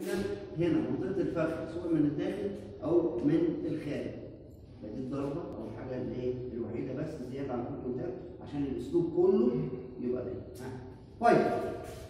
سنه هنا منطقه الفخذ سواء من الداخل او من الخارج فدي الضربه او الحاجه اللي ايه الوحيده بس زياده عن الكتاب عشان الاسلوب كله يبقى ده ها. طيب